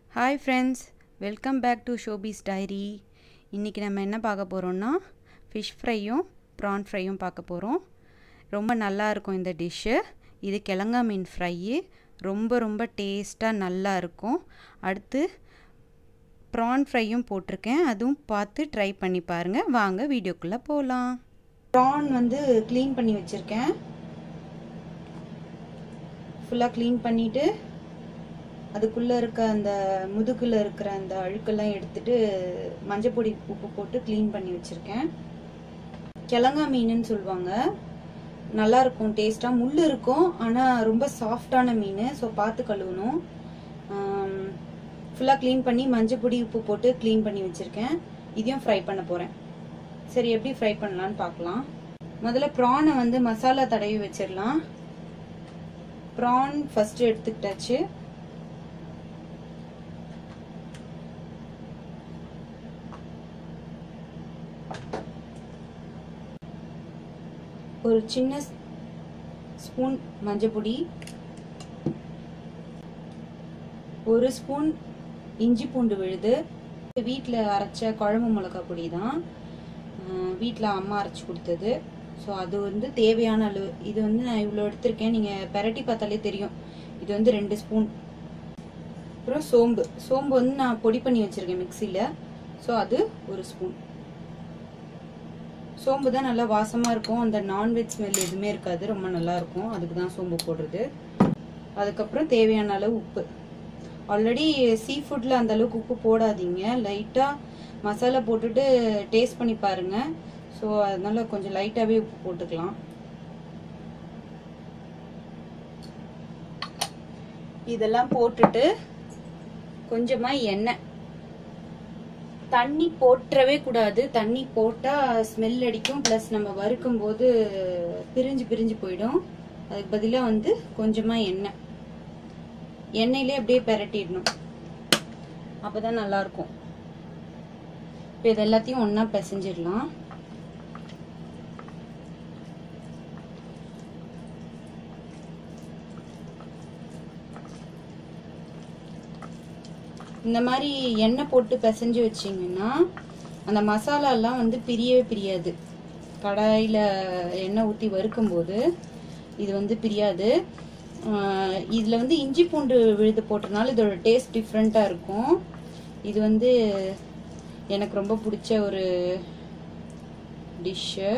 hi friends welcome back to Shobi's diary இன்றைக்கி நம்ம என்ன பார்க்க போகிறோம்னா ஃபிஷ் ஃப்ரையும் ப்ரான் ஃப்ரையும் பார்க்க போகிறோம் ரொம்ப நல்லா இருக்கும் இந்த டிஷ்ஷு இது கிழங்கா மீன் ஃப்ரையு ரொம்ப ரொம்ப டேஸ்ட்டாக நல்லா இருக்கும் அடுத்து ப்ரான் ஃப்ரையும் போட்டிருக்கேன் அதுவும் பார்த்து ட்ரை பண்ணி பாருங்கள் வாங்க வீடியோக்குள்ளே போகலாம் ப்ரான் வந்து க்ளீன் பண்ணி வச்சுருக்கேன் ஃபுல்லாக க்ளீன் பண்ணிவிட்டு அதுக்குள்ளே இருக்க அந்த முதுகில் இருக்கிற அந்த அழுக்கெல்லாம் எடுத்துட்டு மஞ்சப்பொடி உப்பு போட்டு க்ளீன் பண்ணி வச்சுருக்கேன் கிழங்கா மீனுன்னு சொல்லுவாங்க நல்லா இருக்கும் டேஸ்ட்டாக முள் இருக்கும் ஆனால் ரொம்ப சாஃப்டான மீன் ஸோ பார்த்து கழுவணும் ஃபுல்லாக க்ளீன் பண்ணி மஞ்சப்பொடி உப்பு போட்டு க்ளீன் பண்ணி வச்சுருக்கேன் இதையும் ஃப்ரை பண்ண போகிறேன் சரி எப்படி ஃப்ரை பண்ணலான்னு பார்க்கலாம் முதல்ல ப்ரானை வந்து மசாலா தடவி வச்சிடலாம் ப்ரான் ஃபர்ஸ்ட் எடுத்துக்கிட்டாச்சு ஒரு சின்ன ஸ்பூன் மஞ்சப்பொடி ஒரு ஸ்பூன் இஞ்சி பூண்டு விழுது வீட்டில் அரைச்ச குழம்பு மிளகா பொடி தான் வீட்டில் அம்மா அரைச்சி கொடுத்தது ஸோ அது வந்து தேவையான அளவு இது வந்து நான் இவ்வளோ எடுத்திருக்கேன் நீங்கள் பெரட்டி பார்த்தாலே தெரியும் இது வந்து ரெண்டு ஸ்பூன் அப்புறம் சோம்பு சோம்பு வந்து நான் பொடி பண்ணி வச்சுருக்கேன் மிக்சியில் ஸோ அது ஒரு ஸ்பூன் சோம்பு தான் நல்லா வாசமாக இருக்கும் அந்த நான்வெஜ் ஸ்மெல் எதுவுமே இருக்காது ரொம்ப நல்லா இருக்கும் அதுக்கு தான் சோம்பு போடுறது அதுக்கப்புறம் தேவையான அளவு உப்பு ஆல்ரெடி சீ ஃபுட்டில் அந்த அளவுக்கு உப்பு போடாதீங்க லைட்டாக மசாலா போட்டுட்டு டேஸ்ட் பண்ணி பாருங்க ஸோ அதனால கொஞ்சம் லைட்டாகவே உப்பு போட்டுக்கலாம் இதெல்லாம் போட்டுட்டு கொஞ்சமாக எண்ணெய் தண்ணி போட்டுறவே கூடாது தண்ணி போட்டால் ஸ்மெல் அடிக்கும் ப்ளஸ் நம்ம வறுக்கும் போது பிரிஞ்சு பிரிஞ்சு போயிடும் அதுக்கு பதிலாக வந்து கொஞ்சமாக எண்ணெய் எண்ணெயிலே அப்படியே பெரட்டிடணும் அப்போ தான் நல்லாயிருக்கும் இப்போ இது எல்லாத்தையும் ஒன்றா பிசைஞ்சிடலாம் இந்த மாதிரி எண்ணெய் போட்டு பிசைஞ்சு வச்சிங்கன்னா அந்த மசாலாலாம் வந்து பிரியவே பிரியாது கடாயில் எண்ணெய் ஊற்றி வறுக்கும்போது இது வந்து பிரியாது இதில் வந்து இஞ்சி பூண்டு விழுது போட்டனால இதோட டேஸ்ட் டிஃப்ரெண்ட்டாக இருக்கும் இது வந்து எனக்கு ரொம்ப பிடிச்ச ஒரு டிஷ்ஷு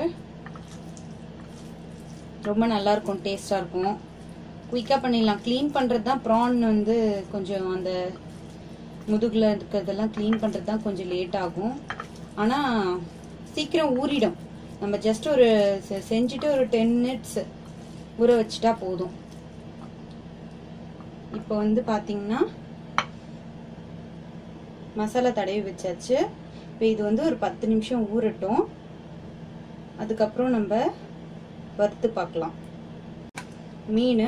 ரொம்ப நல்லா இருக்கும் டேஸ்டாக இருக்கும் குயிக்காக பண்ணிடலாம் க்ளீன் பண்ணுறது தான் ப்ரான் வந்து கொஞ்சம் அந்த முதுகில் இருக்கிறதெல்லாம் க்ளீன் பண்ணுறது தான் கொஞ்சம் லேட் ஆகும் ஆனால் சீக்கிரம் ஊறிடும் நம்ம ஜஸ்ட் ஒரு செஞ்சுட்டு ஒரு டென் மினிட்ஸ் ஊற வச்சுட்டா போதும் இப்போ வந்து பார்த்தீங்கன்னா மசாலா தடவி வச்சாச்சு இப்போ இது வந்து ஒரு பத்து நிமிஷம் ஊறட்டும் அதுக்கப்புறம் நம்ம வறுத்து பார்க்கலாம் மீன்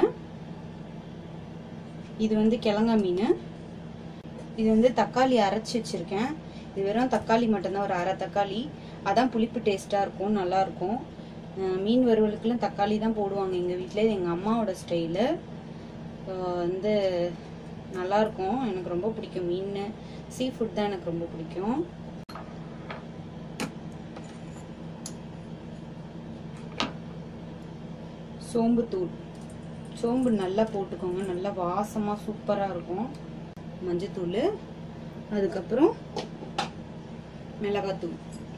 இது வந்து கிழங்கா மீன் இது வந்து தக்காளி அரைச்சி வச்சிருக்கேன் இது வெறும் தக்காளி மட்டும்தான் ஒரு அரை தக்காளி அதான் புளிப்பு டேஸ்ட்டாக இருக்கும் நல்லாயிருக்கும் மீன் வறுவலுக்குலாம் தக்காளி தான் போடுவாங்க எங்கள் வீட்டில் இது எங்கள் அம்மாவோட ஸ்டைலு வந்து நல்லாயிருக்கும் எனக்கு ரொம்ப பிடிக்கும் மீன் சீ ஃபுட் தான் எனக்கு ரொம்ப பிடிக்கும் சோம்பு தூள் சோம்பு நல்லா போட்டுக்கோங்க நல்லா வாசமாக சூப்பராக இருக்கும் மஞ்சத்தூள் அதுக்கப்புறம் மிளகாத்தூள்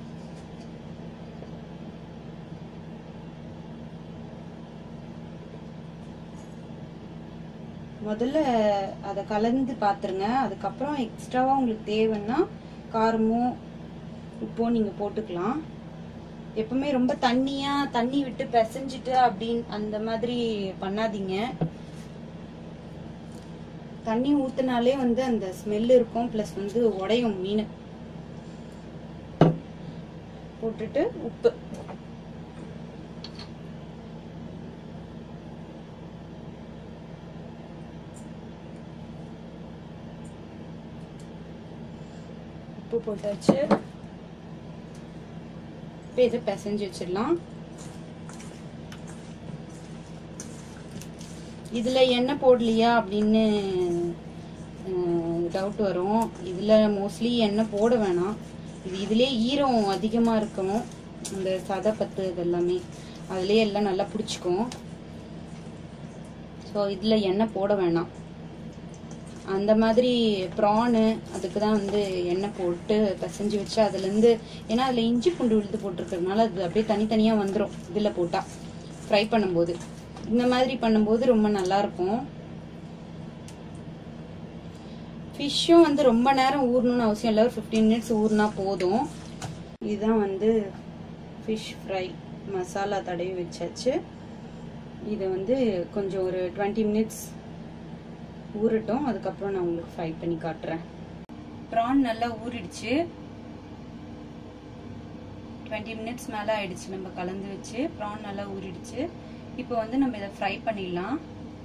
முதல்ல அதை கலந்து பார்த்துருங்க அதுக்கப்புறம் எக்ஸ்ட்ராவாக உங்களுக்கு தேவைன்னா காரமோ உப்போ நீங்கள் போட்டுக்கலாம் எப்பவுமே ரொம்ப தண்ணியாக தண்ணி விட்டு பிசைஞ்சிட்டு அப்படின்னு அந்த மாதிரி பண்ணாதீங்க தண்ணி ஊத்தினாலே வந்து அந்த ஸ்மெல் இருக்கும் ப்ளஸ் வந்து உடையும் மீன் போட்டுட்டு உப்பு உப்பு போட்டாச்சு இப்போ இதை பிசைஞ்சு வச்சிடலாம் இதுல எண்ணெய் போடலையா அப்படின்னு டவுட் வரும் இதில் மோஸ்ட்லி எண்ணெய் போட வேணாம் இது இதுலேயே ஈரம் அதிகமாக இருக்கும் அந்த சதை பத்து இதெல்லாமே அதுலேயே எல்லாம் நல்லா பிடிச்சிக்கும் ஸோ இதில் எண்ணெய் போட வேணாம் அந்த மாதிரி ப்ரானு அதுக்கு தான் வந்து எண்ணெய் போட்டு பிசைஞ்சு வச்சு அதுலேருந்து ஏன்னா அதில் இஞ்சி பூண்டு விழுது போட்டிருக்கறதுனால அது அப்படியே தனித்தனியாக வந்துடும் இதில் போட்டால் ஃப்ரை பண்ணும்போது இந்த மாதிரி பண்ணும்போது ரொம்ப நல்லா இருக்கும் ஃபிஷ்ஷும் வந்து ரொம்ப நேரம் ஊறணும்னு அவசியம் இல்லை ஒரு ஃபிஃப்டீன் மினிட்ஸ் ஊறினா போதும் இதுதான் வந்து ஃபிஷ் ஃப்ரை மசாலா தடவி வச்சாச்சு இதை வந்து கொஞ்சம் ஒரு டுவெண்ட்டி மினிட்ஸ் ஊறட்டும் அதுக்கப்புறம் நான் உங்களுக்கு ஃப்ரை பண்ணி காட்டுறேன் ப்ரான் நல்லா ஊறிடுச்சு டுவெண்ட்டி மினிட்ஸ் மேலே ஆயிடுச்சு நம்ம கலந்து வச்சு ப்ரான் நல்லா ஊறிடுச்சு இப்போ வந்து நம்ம இதை ஃப்ரை பண்ணிடலாம்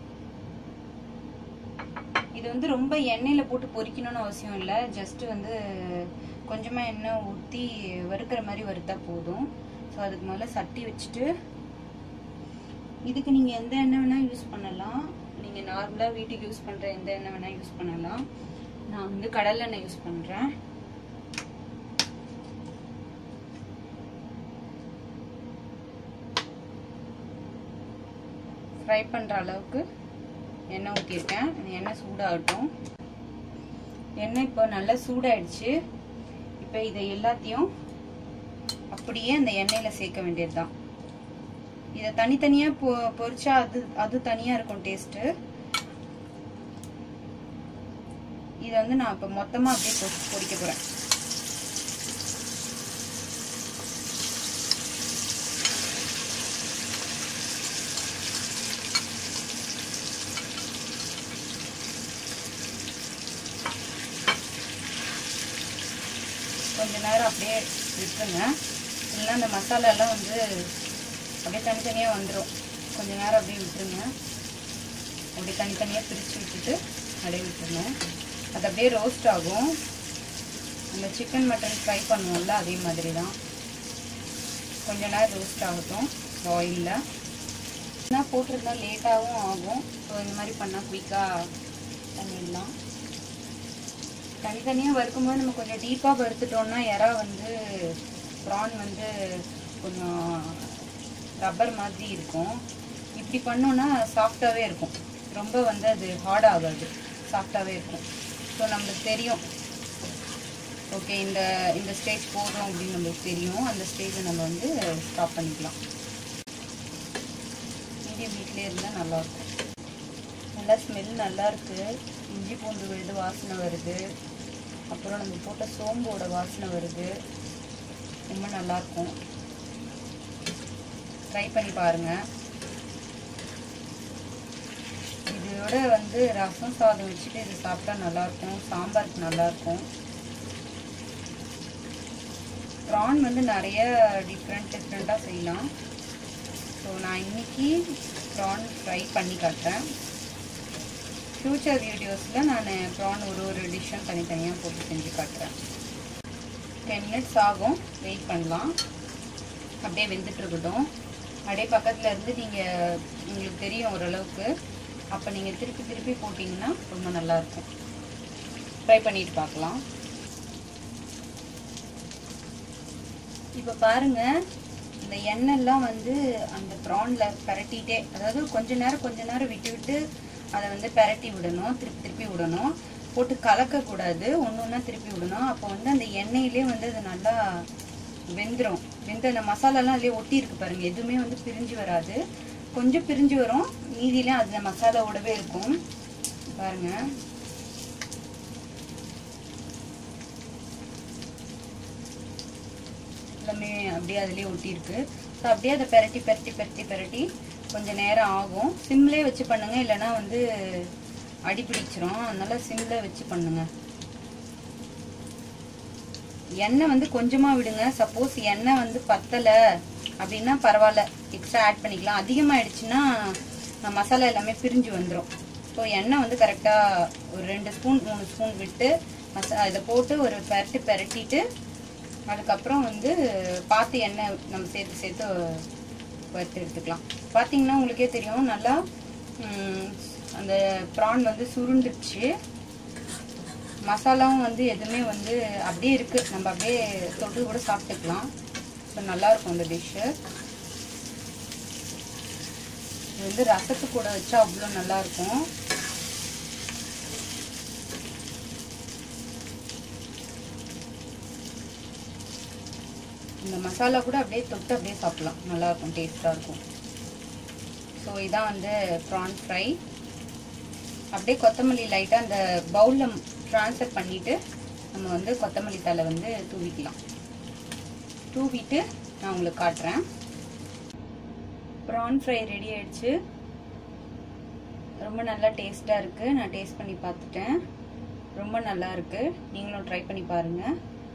இது வந்து ரொம்ப எண்ணெயில் போட்டு பொரிக்கணும்னு அவசியம் இல்லை ஜஸ்ட் வந்து கொஞ்சமாக எண்ணெய் ஊற்றி வறுக்கிற மாதிரி வறுத்தா போதும் ஸோ அதுக்கு மேலே சட்டி வச்சுட்டு இதுக்கு நீங்கள் எந்த எண்ணெய் வேணால் யூஸ் பண்ணலாம் நீங்கள் நார்மலாக வீட்டுக்கு யூஸ் பண்ணுற எந்த எண்ணெய் வேணால் யூஸ் பண்ணலாம் நான் வந்து கடல் எண்ணெய் யூஸ் பண்ணுறேன் ஃப்ரை பண்ணுற அளவுக்கு எண்ணெய் ஊற்றிருக்கேன் எண்ணெய் சூடாகட்டும் எண்ணெய் இப்போ நல்லா சூடாயிடுச்சு இப்போ இதை எல்லாத்தையும் அப்படியே அந்த எண்ணெயில் சேர்க்க வேண்டியது தான் இதை தனித்தனியாக பொ பொரிச்சா அது அது தனியாக இருக்கும் டேஸ்ட்டு இதை வந்து நான் இப்போ மொத்தமாக அப்படியே பொ பொரிக்க போகிறேன் கொஞ்ச நேரம் அப்படியே விட்டுருங்க இல்லைன்னா அந்த மசாலாலாம் வந்து அப்படியே தனித்தனியாக வந்துடும் கொஞ்ச நேரம் அப்படியே விட்டுருங்க அப்படியே தனித்தனியாக பிரித்து விட்டுட்டு அப்படியே விட்டுருங்க அது அப்படியே ரோஸ்ட் ஆகும் நம்ம சிக்கன் மட்டன் ஃப்ரை பண்ணுவோம்ல அதே மாதிரி தான் கொஞ்ச நேரம் ரோஸ்ட் ஆகட்டும் ஆயிலில் என்ன போட்டிருந்தா லேட்டாகவும் ஆகும் ஸோ இந்த மாதிரி பண்ணால் குயிக்காக பண்ணிடலாம் தனித்தனியாக வறுக்கும்போது நம்ம கொஞ்சம் டீப்பாக வறுத்துட்டோம்னா இறா வந்து ப்ரான் வந்து கொஞ்சம் ரப்பர் மாதிரி இருக்கும் இப்படி பண்ணோன்னா சாஃப்டாகவே இருக்கும் ரொம்ப வந்து அது ஹார்ட் ஆகாது சாஃப்டாகவே இருக்கும் ஸோ நம்மளுக்கு தெரியும் ஓகே இந்த இந்த ஸ்டேஜ் போதும் அப்படின்னு நம்மளுக்கு தெரியும் அந்த ஸ்டேஜை நம்ம வந்து ஸ்டாப் பண்ணிக்கலாம் மீடியம் வீட்டிலே இருந்தால் நல்லாயிருக்கும் நல்லா ஸ்மெல் நல்லா இருக்குது இஞ்சி பூண்டு விழுது வாசனை வருது அப்புறம் நம்ம போட்ட சோம்போட வாசனை வருது ரொம்ப நல்லாயிருக்கும் ட்ரை பண்ணி பாருங்கள் இதோட வந்து ரசம் சாதம் வச்சுட்டு இது சாப்பிட்டா நல்லாயிருக்கும் சாம்பாருக்கு நல்லாயிருக்கும் ப்ரான் வந்து நிறைய டிஃப்ரெண்ட் டிஃப்ரெண்ட்டாக செய்யலாம் ஸோ நான் இன்னைக்கு ப்ரான் ஃப்ரை பண்ணி காட்டுறேன் ஃப்யூச்சர் வீடியோஸில் நான் ப்ரான் ஒரு ஒரு டிஷ்ஷும் தனித்தனியாக போட்டு செஞ்சு காட்டுறேன் டென் மினிட்ஸ் ஆகும் வெயிட் பண்ணலாம் அப்படியே வெந்துட்டு இருக்கட்டும் அப்படியே பக்கத்தில் இருந்து நீங்கள் உங்களுக்கு தெரியும் ஓரளவுக்கு அப்போ நீங்கள் திருப்பி திருப்பி போட்டிங்கன்னா ரொம்ப நல்லாயிருக்கும் ட்ரை பண்ணிட்டு பார்க்கலாம் இப்போ பாருங்க இந்த எண்ணெய்லாம் வந்து அந்த ப்ரானில் பரட்டிட்டே அதாவது கொஞ்ச நேரம் கொஞ்ச நேரம் விட்டு விட்டு அதை வந்து பெரட்டி விடணும் திருப்பி திருப்பி விடணும் போட்டு கலக்கக்கூடாது ஒன்று ஒன்றா திருப்பி விடணும் அப்போ வந்து அந்த எண்ணெயிலே வந்து அது நல்லா வெந்துடும் வெந்த அந்த மசாலாலாம் அதிலே ஒட்டி இருக்கு பாருங்க எதுவுமே வந்து பிரிஞ்சு வராது கொஞ்சம் பிரிஞ்சு வரும் மீதியிலே அது மசாலாவோடவே இருக்கும் பாருங்க எல்லாமே அப்படியே அதுலேயே ஒட்டியிருக்கு ஸோ அப்படியே அதை பெரட்டி பெரட்டி பெரட்டி பெரட்டி கொஞ்சம் நேரம் ஆகும் சிம்லே வச்சு பண்ணுங்க இல்லைன்னா வந்து அடி பிடிச்சிரும் அதனால சிம்ல வச்சு பண்ணுங்க எண்ணெய் வந்து கொஞ்சமாக விடுங்க சப்போஸ் எண்ணெய் வந்து பத்தலை அப்படின்னா பரவாயில்ல எக்ஸ்ட்ரா ஆட் பண்ணிக்கலாம் அதிகமாகிடுச்சுன்னா மசாலா எல்லாமே பிரிஞ்சு வந்துடும் ஸோ எண்ணெய் வந்து கரெக்டாக ஒரு ரெண்டு ஸ்பூன் மூணு ஸ்பூன் விட்டு மசா இதை போட்டு ஒரு பெரட்டி பெரட்டிட்டு அதுக்கப்புறம் வந்து பார்த்து எண்ணெய் நம்ம சேர்த்து சேர்த்து வறுத்து எடுத்துக்கலாம் பார்த்தீங்கன்னா உங்களுக்கே தெரியும் நல்லா ம், அந்த ப்ரான் வந்து சுருண்டுச்சு மசாலாவும் வந்து எதுவுமே வந்து அப்படியே இருக்குது நம்ம அப்படியே தொட்டு கூட சாப்பிட்டுக்கலாம் ஸோ நல்லாயிருக்கும் இந்த டிஷ்ஷு இது வந்து ரசத்து கூட வச்சா அவ்வளோ நல்லாயிருக்கும் இந்த மசாலா கூட அப்படியே தொட்டு அப்படியே சாப்பிட்லாம் நல்லாயிருக்கும் டேஸ்ட்டாக இருக்கும் ஸோ இதான் வந்து ப்ரான் ஃப்ரை அப்படியே கொத்தமல்லி லைட்டாக அந்த பவுலில் ட்ரான்ஸ்ஃபர் பண்ணிவிட்டு நம்ம வந்து கொத்தமல்லி தலை வந்து தூவிக்கலாம் தூவிட்டு நான் உங்களுக்கு காட்டுறேன் ப்ரான் ஃப்ரை ரெடி ஆயிடுச்சு ரொம்ப நல்லா டேஸ்ட்டாக இருக்குது நான் டேஸ்ட் பண்ணி பார்த்துட்டேன் ரொம்ப நல்லா இருக்குது நீங்களும் ட்ரை பண்ணி பாருங்கள்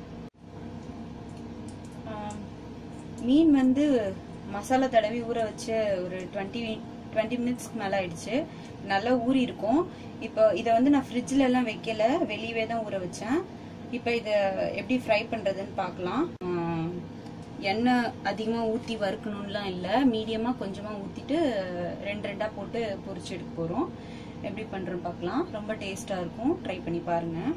மீன் வந்து மசாலா தடவி ஊற வச்சு ஒரு டுவெண்ட்டி டுவெண்ட்டி மினிட்ஸ்க்கு மேலே ஆயிடுச்சு நல்லா ஊறி இருக்கும் இப்போ இதை வந்து நான் ஃப்ரிட்ஜில் எல்லாம் வைக்கல வெளியவே தான் ஊற வச்சேன் இப்போ இதை எப்படி ஃப்ரை பண்ணுறதுன்னு பார்க்கலாம் எண்ணெய் அதிகமாக ஊற்றி வறுக்கணும்லாம் இல்லை மீடியமாக கொஞ்சமாக ஊற்றிட்டு ரெண்டு ரெண்டாக போட்டு பொரிச்சு எடுக்க போகிறோம் எப்படி பண்ணுறோன்னு பார்க்கலாம் ரொம்ப டேஸ்ட்டாக இருக்கும் ட்ரை பண்ணி பாருங்கள்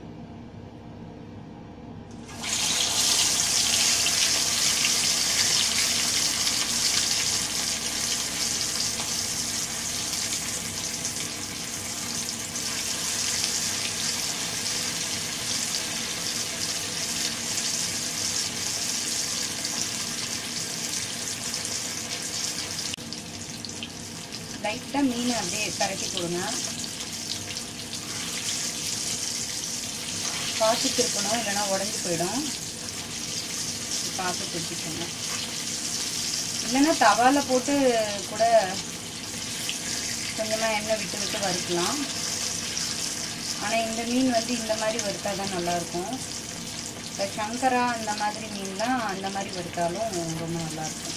லைட்டாக மீன் அப்படியே கரட்டி கொடுங்க பார்த்து திருப்பணும் இல்லைன்னா உடஞ்சி போயிடும் பார்த்து திருப்பிக்கோங்க இல்லைன்னா தவாவில் போட்டு கூட கொஞ்சமாக எண்ணெய் விட்டு விட்டு வறுக்கலாம் ஆனால் இந்த மீன் வந்து இந்த மாதிரி வறுத்தா தான் நல்லாயிருக்கும் இந்த சங்கரா அந்த மாதிரி மீன்லாம் அந்த மாதிரி வறுத்தாலும் ரொம்ப நல்லாயிருக்கும்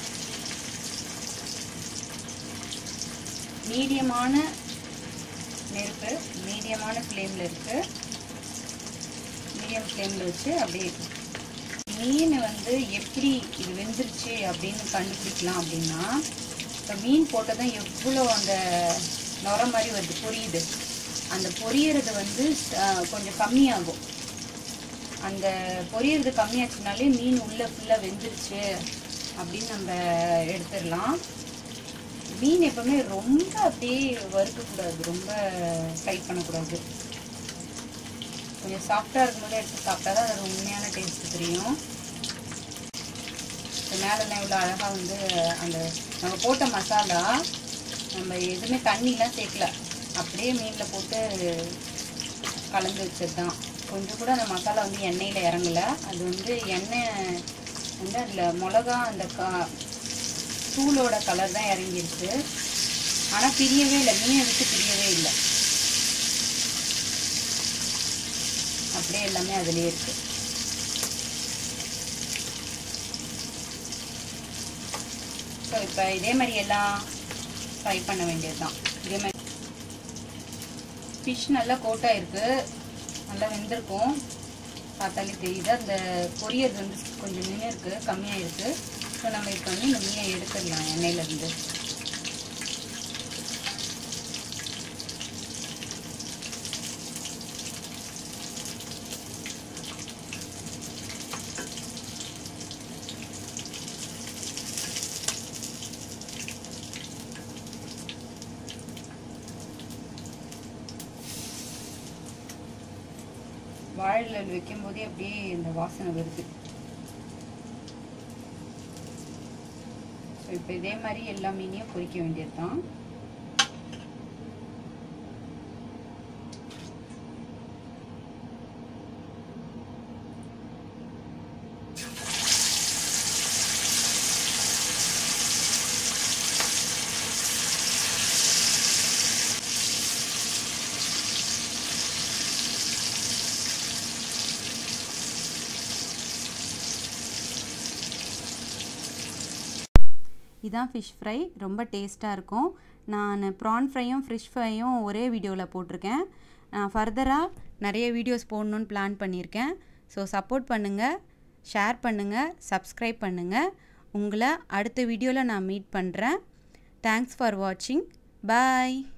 மீடியமான நெருப்பு மீடியமான ஃப்ளேமில் இருக்குது மீடியம் ஃப்ளேமில் வச்சு அப்படியே மீன் வந்து எப்படி இது வெந்துருச்சு அப்படின்னு கண்டுபிடிக்கலாம் அப்படின்னா இப்போ மீன் போட்டதும் எவ்வளோ அந்த நுர மாதிரி வருது பொரியுது அந்த பொரியறது வந்து கொஞ்சம் கம்மியாகும் அந்த பொரியறது கம்மியாச்சுனாலே மீன் உள்ளே ஃபுல்லாக வெந்துருச்சு அப்படின்னு நம்ம எடுத்துடலாம் மீன் எப்பவுமே ரொம்ப அப்படியே வறுக்கக்கூடாது ரொம்ப ஃப்ரை பண்ணக்கூடாது கொஞ்சம் சாஃப்டாக இருக்கும்போது எடுத்து சாப்பிட்டா தான் அதோட உண்மையான டேஸ்ட் தெரியும் இப்போ மேலெல்லாம் இவ்வளோ அழகாக வந்து அந்த நம்ம போட்ட மசாலா நம்ம எதுவுமே தண்ணிலாம் சேர்க்கல அப்படியே மீனில் போட்டு கலந்து வச்சது தான் கொஞ்சம் கூட அந்த மசாலா வந்து எண்ணெயில் இறங்கலை அது வந்து எண்ணெய் வந்து அதில் மிளகா அந்த கா தூளோட கலர் தான் இறங்கிருச்சு ஆனால் பிரியவே இல்லை மீனை விட்டு பிரியவே இல்லை அப்படியே எல்லாமே அதுலேயே இருக்கு ஸோ இப்போ இதே மாதிரி எல்லாம் ஃப்ரை பண்ண வேண்டியது தான் இதே மாதிரி ஃபிஷ் நல்லா கோட்டாக இருக்குது நல்லா வெந்திருக்கும் பார்த்தாலே தெரியுது அந்த பொரியல் வந்து கொஞ்சம் மீன் இருக்குது கம்மியாக இருக்குது ஸோ நம்ம இப்போ வந்து இந்த மீனை எடுத்துடலாம் எண்ணெயிலேருந்து வாழையில் வைக்கும் போதே அப்படியே இந்த வாசனை வருது ஸோ இப்போ இதே மாதிரி எல்லா மீனையும் பொரிக்க வேண்டியது தான் இதான் ஃபிஷ் ஃப்ரை ரொம்ப டேஸ்ட்டாக இருக்கும் நான் ப்ரான் ஃப்ரையும் ஃபிஷ் ஃப்ரையும் ஒரே வீடியோவில் போட்டிருக்கேன் நான் ஃபர்தராக நிறைய வீடியோஸ் போடணுன்னு பிளான் பண்ணியிருக்கேன் ஸோ சப்போர்ட் பண்ணுங்கள் ஷேர் பண்ணுங்கள் சப்ஸ்கிரைப் பண்ணுங்கள் உங்களை அடுத்த வீடியோவில் நான் மீட் பண்ணுறேன் தேங்க்ஸ் ஃபார் வாட்சிங் பாய்